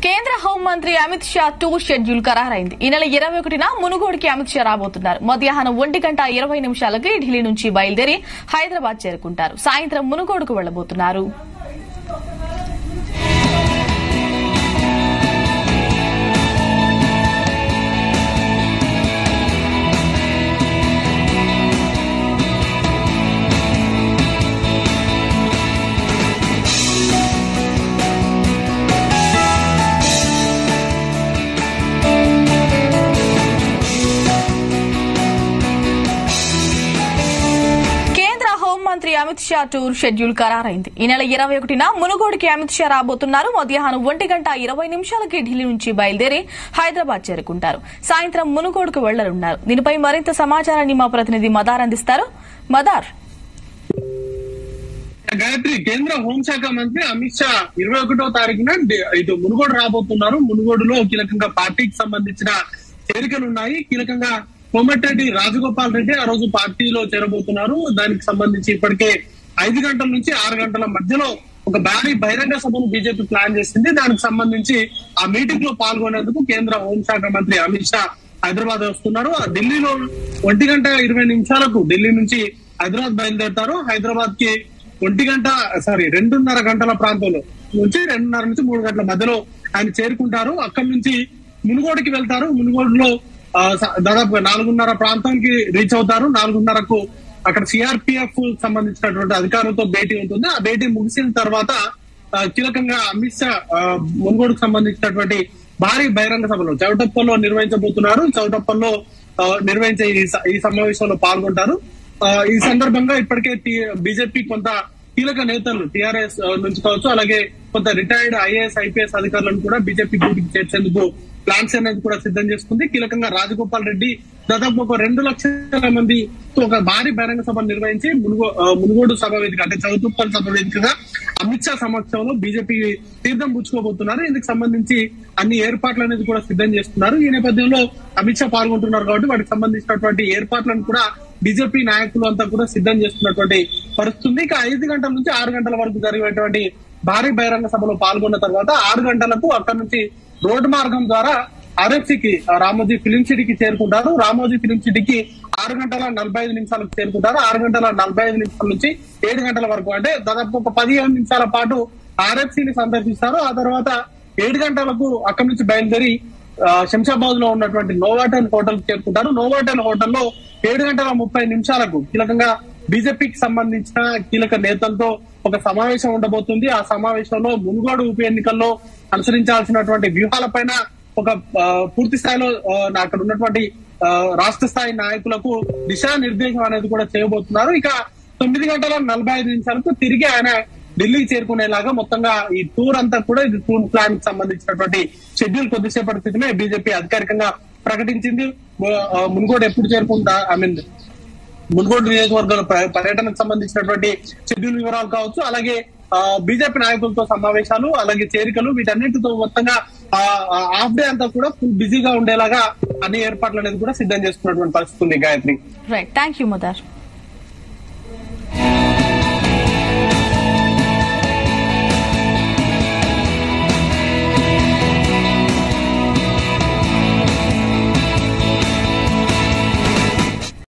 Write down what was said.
కేంద్ర హోంమంత్రి Amit Shah tour schedule ఖరారైంది ఈ నెల ఇరవై ఒకటిన మునుగోడుకి అమిత్ షా రాబోతున్నారు మధ్యాహ్నం ఒంటి గంట ఇరవై నిమిషాలకి ఢిల్లీ నుంచి బయలుదేరి హైదరాబాద్ చేరుకుంటారు సాయంత్రం మునుగోడుకు వెళ్లబోతున్నారు కేంద్ర హోంమంత్రి అమిత్ షా టూర్ షెడ్యూల్ ఖరారైంది ఈ నెల ఇరవై ఒకటిన మునుగోడుకి అమిత్ షా రాబోతున్నారు మధ్యాహ్నం ఒంటి గంట ఇరవై నిమిషాలకి ఢిల్లీ నుంచి బయలుదేరి హైదరాబాద్ చేరుకుంటారు సాయంత్రం మునుగోడుకు వెళ్లనున్నారు దీనిపై మరింత సమాచారాన్ని మా ప్రతినిధి మదార్ అందిస్తారు మదార్ గాయత్రి కేంద్ర హోంశాఖ మంత్రి అమిత్ షా ఇరవై ఒకటో తారీఖున డి- ఇటు మునుగోడు రాబోతున్నారు మునుగోడులో కీలకంగా పార్టీకి సంబంధించిన చేరికలు ఉన్నాయి కీలకంగా కోమటిరెడ్డి రాజగోపాల్ రెడ్డి ఆ రోజు పార్టీలో చేరబోతున్నారు దానికి సంబంధించి ఇప్పటికే ఐదు గంటల నుంచి ఆరు గంటల మధ్యలో ఒక భారీ బహిరంగ సభను బీజేపీ ప్లాన్ చేసింది దానికి సంబంధించి ఆ మీటింగ్ లో పాల్గొనేందుకు కేంద్ర హోంశాఖ మంత్రి అమిత్ షా హైదరాబాద్ వస్తున్నారు ఆ ఢిల్లీలో ఒంటి గంట ఇరవై నిమిషాలకు ఢిల్లీ నుంచి హైదరాబాద్ బయలుదేరుతారు హైదరాబాద్ కి ఒంటి గంట సారీ రెండున్నర గంటల ప్రాంతంలో నుంచి రెండున్నర నుంచి మూడు గంటల మధ్యలో ఆయన చేరుకుంటారు అక్కడి నుంచి మునుగోడుకి వెళ్తారు మునుగోడులో ఆ, స- దాదాపు నాలుగున్నర ప్రాంతానికి రీచ్ అవుతారు నాలుగున్నరకు అక్కడ సిఆర్పిఎఫ్ సంబంధించినటువంటి అధికారులతో భేటీ ఉంటుంది ఆ భేటీ ముగిసిన తర్వాత ఆ, కీలకంగా అమిత్ షా ఆ, మునుగోడుకు సంబంధించినటువంటి భారీ బహిరంగ సభలో చౌటప్పల్లో నిర్వహించబోతున్నారు చౌటప్పల్లో ఆ, నిర్వహించే ఈ స- ఈ సమావేశంలో పాల్గొంటారు ఆ, ఈ సందర్భంగా ఇప్పటికే బీజేపీ కొంత కీలక నేతలు టిఆర్ఎస్ నుంచి కావచ్చు అలాగే కొంత రిటైర్డ్ ఐఏఎస్ ఐపీఎస్ అధికారులను కూడా బీజేపీ గూటికి చేర్చేందుకు ప్లాన్స్ అనేది కూడా సిద్ధం చేసుకుంది కీలకంగా రాజగోపాల్ రెడ్డి దాదాపు ఒక రెండు లక్షల మంది ఒక భారీ బహిరంగ సభ నిర్వహించి మునుగో ఆ, మునుగోడు సభ వేదిక అంటే చౌతుప్పల్ సభ వేదికగా అమిత్ షా సమక్షంలో బీజేపీ తీర్థం పుచ్చుకోబోతున్నారు ఇందుకు సంబంధించి అన్ని ఏర్పాట్లు అనేది కూడా సిద్ధం చేస్తున్నారు ఈ నేపథ్యంలో అమిత్ షా పాల్గొంటున్నారు కాబట్టి వాటికి సంబంధించినటువంటి ఏర్పాట్లను కూడా బీజేపీ నాయకులు అంతా కూడా సిద్ధం చేస్తున్నటువంటి పరిస్థితి ఉంది ఇక ఐదు గంటల నుంచి ఆరు గంటల వరకు జరిగేటువంటి భారీ బహిరంగ సభలో పాల్గొన్న తర్వాత ఆరు గంటలకు అక్కడి నుంచి రోడ్డు మార్గం ద్వారా ఆర్ఎఫ్సికి రామోజీ ఫిలిం సిటీకి చేరుకుంటారు రామోజీ ఫిలిం సిటీకి ఆరు గంటల నలభై ఐదు నిమిషాలకు చేరుకుంటారు ఆరు గంటల నలభై ఐదు నిమిషాల నుంచి ఏడు గంటల వరకు అంటే దాదాపు ఒక పదిహేను నిమిషాల పాటు ఆర్ఎఫ్సి ని సందర్శిస్తారు ఆ తర్వాత ఏడు గంటలకు అక్కడి నుంచి బయలుదేరి ఆ, శంషాబాద్ లో ఉన్నటువంటి నోవాటెల్ హోటల్ చేరుకుంటారు నోవాటెల్ హోటల్లో ఏడు గంటల ముప్పై నిమిషాలకు కీలకంగా బీజేపీకి సంబంధించిన కీలక నేతలతో ఒక సమావేశం ఉండబోతుంది ఆ సమావేశంలో మునుగోడు ఉప ఎన్నికల్లో అనుసరించాల్సినటువంటి వ్యూహాలపైన ఒక ఆ, పూర్తి స్థాయిలో ఆ, అక్కడ ఉన్నటువంటి ఆ, రాష్ట్ర స్థాయి నాయకులకు దిశానిర్దేశం అనేది కూడా చేయబోతున్నారు ఇక తొమ్మిది గంటల నలభై ఐదు నిమిషాలకు తిరిగి ఆయన ఢిల్లీకి చేరుకునేలాగా మొత్తంగా ఈ టూర్ అంతా కూడా ఇది టూర్ ప్లాన్ కి సంబంధించినటువంటి షెడ్యూల్ కొద్దిసేపటి క్రితమే బీజేపీ అధికారికంగా ప్రకటించింది ము- ఆ, మునుగోడు ఎప్పుడు చేరుకుంటా ఐ మీన్ మునుగోడు నియోజకవర్గాల ప- పర్యటనకు సంబంధించినటువంటి షెడ్యూల్ వివరాలు కావచ్చు అలాగే బీజేపీ నాయకులతో సమావేశాలు అలాగే చేరికలు వీటన్నిటితో మొత్తంగా హాఫ్ డే అంతా కూడా ఫుల్ బిజీగా ఉండేలాగా అన్ని ఏర్పాట్లు అనేది కూడా సిద్ధం చేసుకున్నటువంటి పరిస్థితి ఉంది Gayatri right thank you Madar